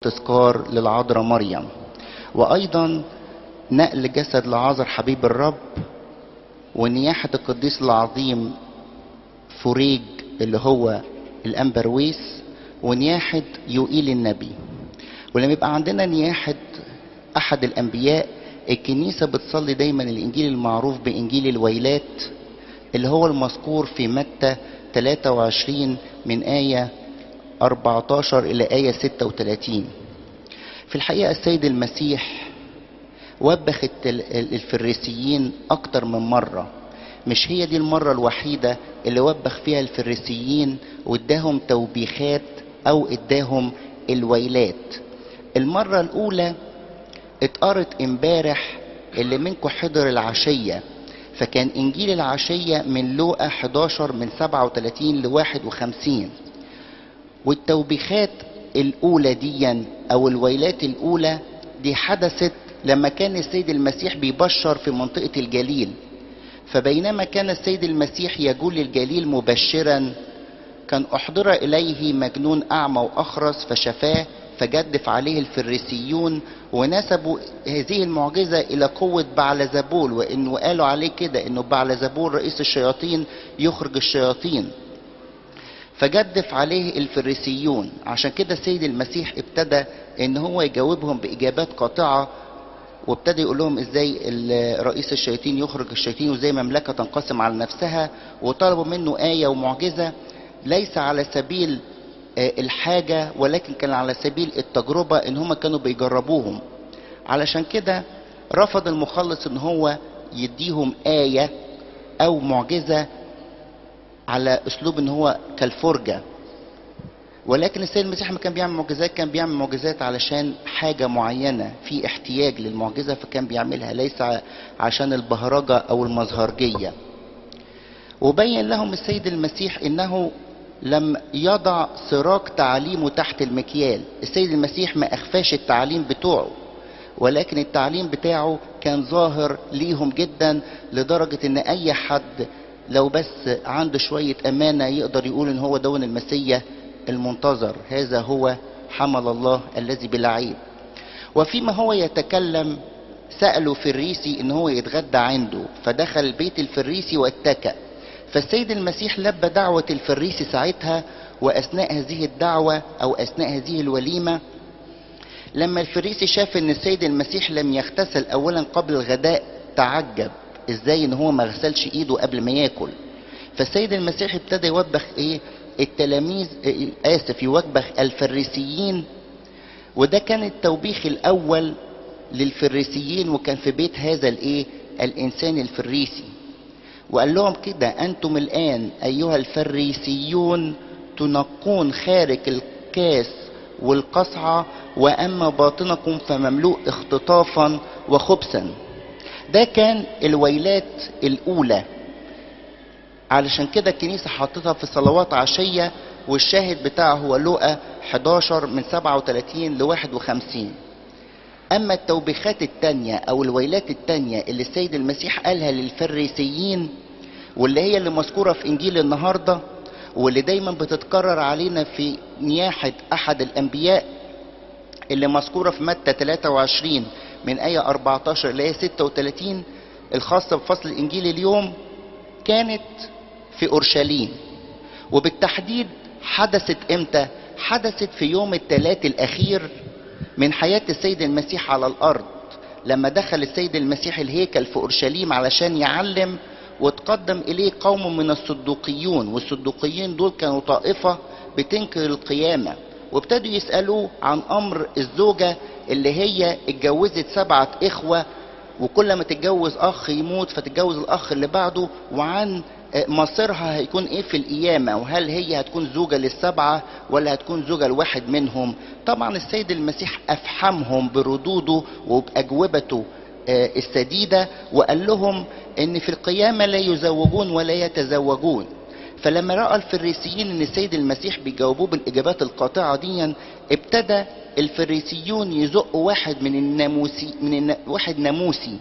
تذكار للعذراء مريم وايضا نقل جسد لعازر حبيب الرب ونياحة القديس العظيم فريج اللي هو الأنبرويس ونياحة يوئيل النبي ولما يبقى عندنا نياحة أحد الأنبياء الكنيسة بتصلي دايما الإنجيل المعروف بإنجيل الويلات اللي هو المذكور في متى 23 من آية 14 إلى آية 36 في الحقيقة السيد المسيح وبخ الفريسيين أكتر من مرة مش هي دي المرة الوحيدة اللي وبخ فيها الفريسيين واداهم توبيخات أو اداهم الويلات المرة الأولى اتقرت امبارح اللي منكم حضر العشية فكان إنجيل العشية من لوقا 11 من 37 ل 51 والتوبيخات الأولى ديا أو الويلات الأولى دي حدثت لما كان السيد المسيح بيبشر في منطقة الجليل فبينما كان السيد المسيح يجول الجليل مبشرا كان أحضر إليه مجنون أعمى وأخرس فشفاه فجدف عليه الفريسيون ونسبوا هذه المعجزة إلى قوة بعلزبول وإنه قالوا عليه كده إنه بعلزبول رئيس الشياطين يخرج الشياطين فجدف عليه الفريسيون عشان كده السيد المسيح ابتدى ان هو يجاوبهم باجابات قاطعه وابتدى يقول لهم ازاي رئيس الشياطين يخرج الشياطين وازاي مملكه تنقسم على نفسها وطلبوا منه ايه ومعجزه ليس على سبيل الحاجه ولكن كان على سبيل التجربه ان هم كانوا بيجربوهم علشان كده رفض المخلص ان هو يديهم ايه او معجزه على اسلوب ان هو كالفرجه ولكن السيد المسيح ما كان بيعمل معجزات كان بيعمل معجزات علشان حاجة معينة في احتياج للمعجزة فكان بيعملها ليس عشان البهرجة أو المظهرجية وبين لهم السيد المسيح إنه لم يضع سراج تعليمه تحت المكيال السيد المسيح ما أخفاش التعليم بتوعه ولكن التعليم بتاعه كان ظاهر ليهم جدا لدرجة ان اي حد لو بس عنده شوية امانة يقدر يقول ان هو دون المسيح المنتظر هذا هو حمل الله الذي بلا عيب وفيما هو يتكلم سألوا فريسي ان هو يتغدى عنده فدخل البيت الفريسي واتكأ فالسيد المسيح لبى دعوة الفريسي ساعتها واثناء هذه الدعوة او اثناء هذه الوليمة لما الفريسي شاف ان السيد المسيح لم يغتسل اولا قبل الغداء تعجب ازاي ان هو ما غسلش ايده قبل ما ياكل فالسيد المسيح ابتدى يوبخ ايه التلاميذ اسف يوبخ الفريسيين وده كان التوبيخ الاول للفريسيين وكان في بيت هذا الايه الانسان الفريسي وقال لهم كده انتم الان ايها الفريسيون تنقون خارج الكاس والقصعة واما باطنكم فمملوء اختطافا وخبثا ده كان الويلات الاولى علشان كده الكنيسة حطتها في صلوات عشية والشاهد بتاعه هو لقى 11 من 37 ل 51 أما التوبيخات التانية أو الويلات التانية اللي السيد المسيح قالها للفريسيين واللي هي اللي مذكورة في إنجيل النهاردة واللي دايما بتتكرر علينا في نياحة أحد الأنبياء اللي مذكورة في متى 23 من آية 14 ل آية 36 الخاصة بفصل الإنجيل اليوم كانت في اورشليم وبالتحديد حدثت امتى حدثت في يوم الثلاث الاخير من حياه السيد المسيح على الارض لما دخل السيد المسيح الهيكل في اورشليم علشان يعلم وتقدم اليه قوم من الصدوقيون والصدوقيين دول كانوا طائفه بتنكر القيامه وابتدوا يسالوه عن امر الزوجه اللي هي اتجوزت سبعه اخوه وكل ما تتجوز اخ يموت فتتجوز الاخ اللي بعده وعن مصيرها هيكون ايه في القيامه وهل هي هتكون زوجه للسبعه ولا هتكون زوجه لواحد منهم طبعا السيد المسيح افحمهم بردوده وباجوبته السديده وقال لهم ان في القيامه لا يزوجون ولا يتزوجون فلما راى الفريسيين ان السيد المسيح بيجاوبوه بالاجابات القاطعه دي ابتدى الفريسيون يزقوا واحد من الناموسي من الن... واحد ناموسي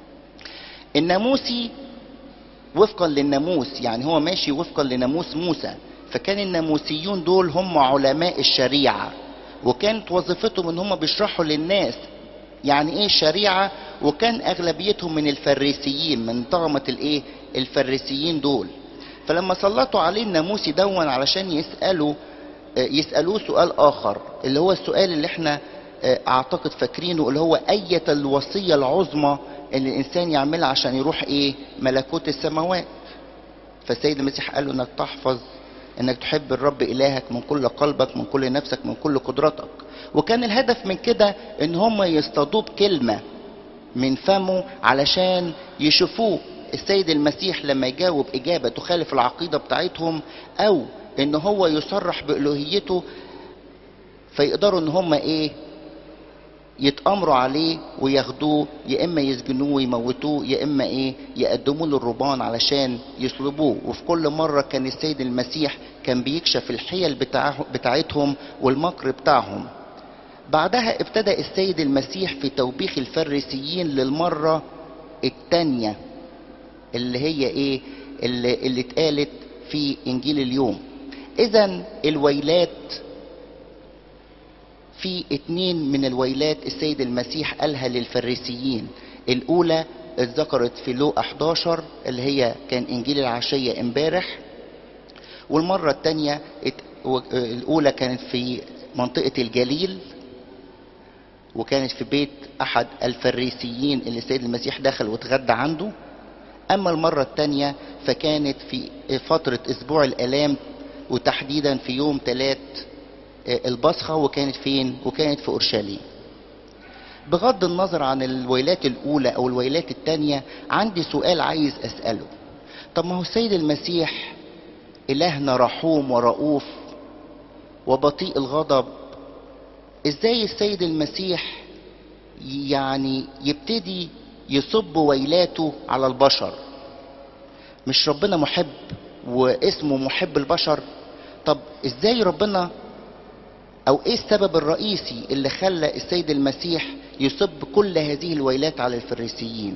الناموسي وفقا للناموس يعني هو ماشي وفقا لناموس موسى فكان الناموسيون دول هم علماء الشريعة وكانت وظيفتهم ان هم بيشرحوا للناس يعني ايه الشريعة وكان اغلبيتهم من الفريسيين من طغمة الايه الفريسيين دول فلما سلطوا عليه الناموسي دون علشان يسألوا يسألوه سؤال اخر اللي هو السؤال اللي احنا اعتقد فاكرينه اللي هو اية الوصية العظمى اللي الانسان يعملها عشان يروح ايه ملكوت السماوات فالسيد المسيح قال له انك تحفظ انك تحب الرب الهك من كل قلبك من كل نفسك من كل قدرتك وكان الهدف من كده ان هم يصطادوه بكلمة من فمه علشان يشوفوه السيد المسيح لما يجاوب اجابة تخالف العقيدة بتاعتهم او ان هو يصرح بالوهيته فيقدروا ان هم ايه يتأمروا عليه وياخدوه يا اما يسجنوه ويموتوه يا اما ايه يقدموه للربان علشان يصلبوه وفي كل مرة كان السيد المسيح كان بيكشف الحيل بتاعه بتاعتهم والمكر بتاعهم بعدها ابتدأ السيد المسيح في توبيخ الفريسيين للمرة التانية اللي هي ايه اللي, اللي اتقالت في انجيل اليوم اذا الويلات في اتنين من الويلات السيد المسيح قالها للفريسيين الاولى اتذكرت في لو 11 اللي هي كان انجيل العشية امبارح والمرة التانية الاولى كانت في منطقة الجليل وكانت في بيت احد الفريسيين اللي السيد المسيح دخل واتغدى عنده اما المرة التانية فكانت في فترة اسبوع الالام وتحديدا في يوم ثلاث البصخة وكانت فين وكانت في اورشليم بغض النظر عن الويلات الاولى او الويلات التانية عندي سؤال عايز اسأله طب ما هو السيد المسيح الهنا رحوم ورؤوف وبطيء الغضب ازاي السيد المسيح يعني يبتدي يصب ويلاته على البشر مش ربنا محب واسمه محب البشر طب ازاي ربنا او ايه السبب الرئيسي اللي خلى السيد المسيح يصب كل هذه الويلات على الفريسيين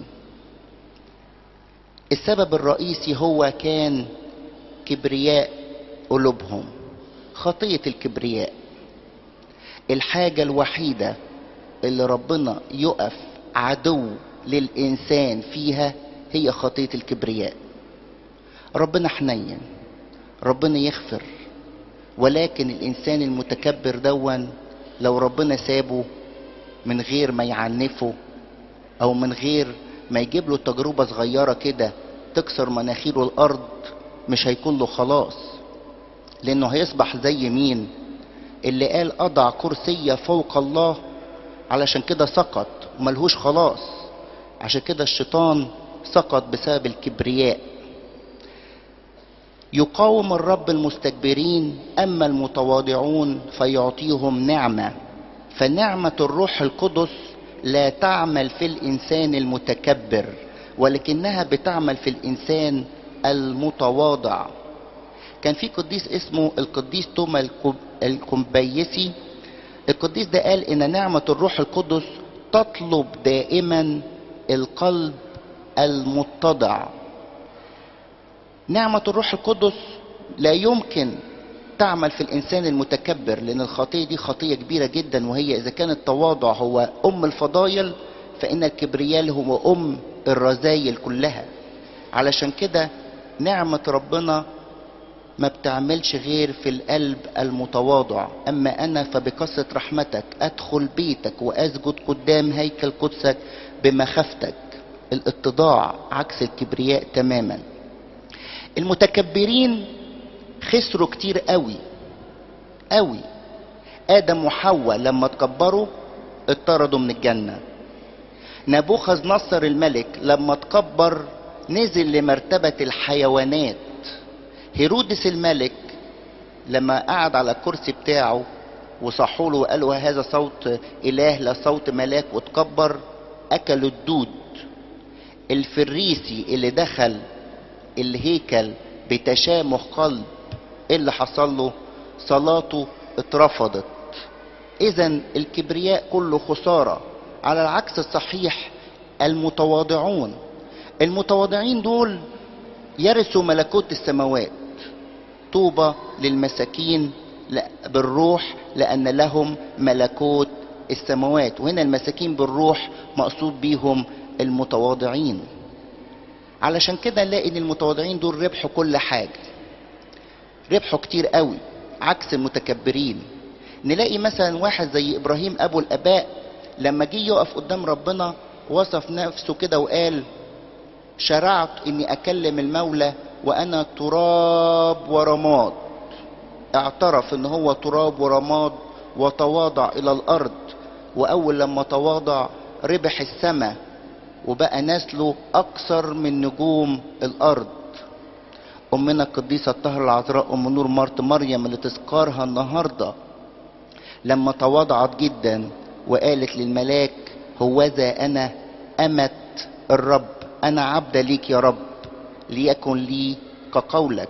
السبب الرئيسي هو كان كبرياء قلوبهم خطية الكبرياء الحاجة الوحيدة اللي ربنا يقف عدو للإنسان فيها هي خطية الكبرياء ربنا حنين ربنا يغفر ولكن الإنسان المتكبر دون لو ربنا سابه من غير ما يعنفه أو من غير ما يجيب له تجربة صغيرة كده تكسر مناخيره الأرض مش هيكون له خلاص لأنه هيصبح زي مين اللي قال أضع كرسي فوق الله علشان كده سقط وملهوش خلاص عشان كده الشيطان سقط بسبب الكبرياء يقاوم الرب المستكبرين اما المتواضعون فيعطيهم نعمه فنعمه الروح القدس لا تعمل في الانسان المتكبر ولكنها بتعمل في الانسان المتواضع كان في قديس اسمه القديس توما الكمبيسي القديس ده قال ان نعمه الروح القدس تطلب دائما القلب المتضع نعمة الروح القدس لا يمكن تعمل في الإنسان المتكبر لأن الخطية دي خطية كبيرة جدا وهي إذا كان التواضع هو أم الفضايل فإن الكبرياء هو أم الرذايل كلها علشان كده نعمة ربنا ما بتعملش غير في القلب المتواضع أما أنا فبكثرة رحمتك أدخل بيتك وأسجد قدام هيكل قدسك بمخافتك الاتضاع عكس الكبرياء تماما المتكبرين خسروا كتير قوي قوي ادم وحواء لما تكبروا اتطردوا من الجنه نبوخذ نصر الملك لما تكبر نزل لمرتبه الحيوانات هيرودس الملك لما قعد على الكرسي بتاعه وصحوا له وقالوا هذا صوت اله لا صوت ملاك وتكبر اكلوا الدود الفريسي اللي دخل الهيكل بتشامخ قلب ايه اللي حصل له صلاته اترفضت اذا الكبرياء كله خساره على العكس الصحيح المتواضعون المتواضعين دول يرثوا ملكوت السماوات طوبى للمساكين لا بالروح لأن لهم ملكوت السماوات وهنا المساكين بالروح مقصود بيهم المتواضعين علشان كده نلاقي ان المتواضعين دول ربحوا كل حاجة ربحوا كتير قوي عكس المتكبرين نلاقي مثلا واحد زي ابراهيم ابو الاباء لما جه يقف قدام ربنا وصف نفسه كده وقال شرعت اني اكلم المولى وانا تراب ورماد اعترف ان هو تراب ورماد وتواضع الى الارض واول لما تواضع ربح السماء وبقى نسله اكثر من نجوم الارض امنا القديسه الطاهره العذراء ام نور مرت مريم اللي تذكارها النهارده لما تواضعت جدا وقالت للملاك هوذا انا امت الرب انا عبد ليك يا رب ليكن لي كقولك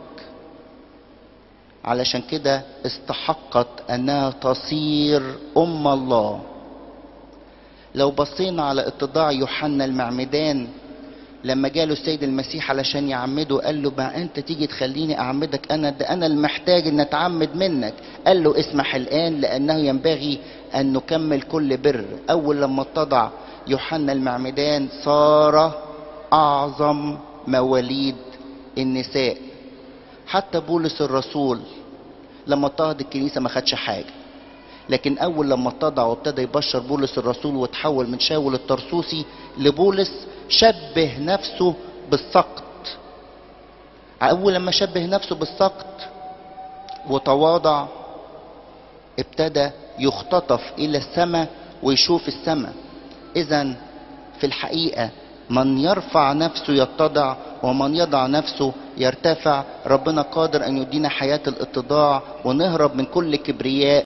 علشان كده استحقت انها تصير ام الله لو بصينا على اتضاع يوحنا المعمدان لما جاله السيد المسيح علشان يعمده قال له بقى انت تيجي تخليني اعمدك انا ده انا المحتاج ان اتعمد منك قال له اسمح الان لانه ينبغي ان نكمل كل بر اول لما اتضع يوحنا المعمدان صار اعظم مواليد النساء حتى بولس الرسول لما اضطهد الكنيسه ما خدش حاجه لكن اول لما اتضع وابتدى يبشر بولس الرسول وتحول من شاول الطرسوسي لبولس شبه نفسه بالسقط اول لما شبه نفسه بالسقط وتواضع ابتدى يختطف الى السماء ويشوف السماء اذا في الحقيقه من يرفع نفسه يتضع ومن يضع نفسه يرتفع ربنا قادر ان يدينا حياه الاتضاع ونهرب من كل كبرياء